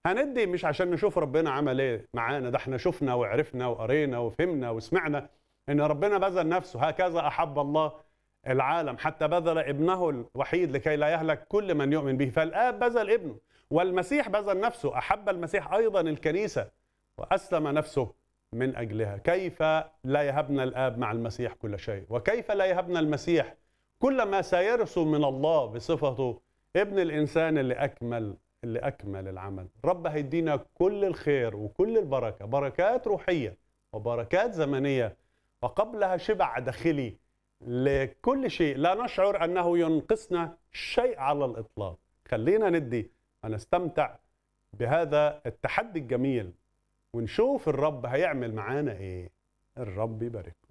هندي مش عشان نشوف ربنا عمل ايه معانا ده احنا شفنا وعرفنا وقرينا وفهمنا وسمعنا ان ربنا بذل نفسه هكذا احب الله العالم حتى بذل ابنه الوحيد لكي لا يهلك كل من يؤمن به فالاب بذل ابنه والمسيح بذل نفسه احب المسيح ايضا الكنيسه واسلم نفسه من اجلها كيف لا يهبنا الاب مع المسيح كل شيء وكيف لا يهبنا المسيح كل ما سيرث من الله بصفته ابن الانسان اللي اكمل اللي اكمل العمل رب هيدينا كل الخير وكل البركه بركات روحيه وبركات زمنيه وقبلها شبع داخلي لكل شيء لا نشعر انه ينقصنا شيء على الاطلاق خلينا ندي ونستمتع بهذا التحدي الجميل ونشوف الرب هيعمل معانا ايه الرب يبارك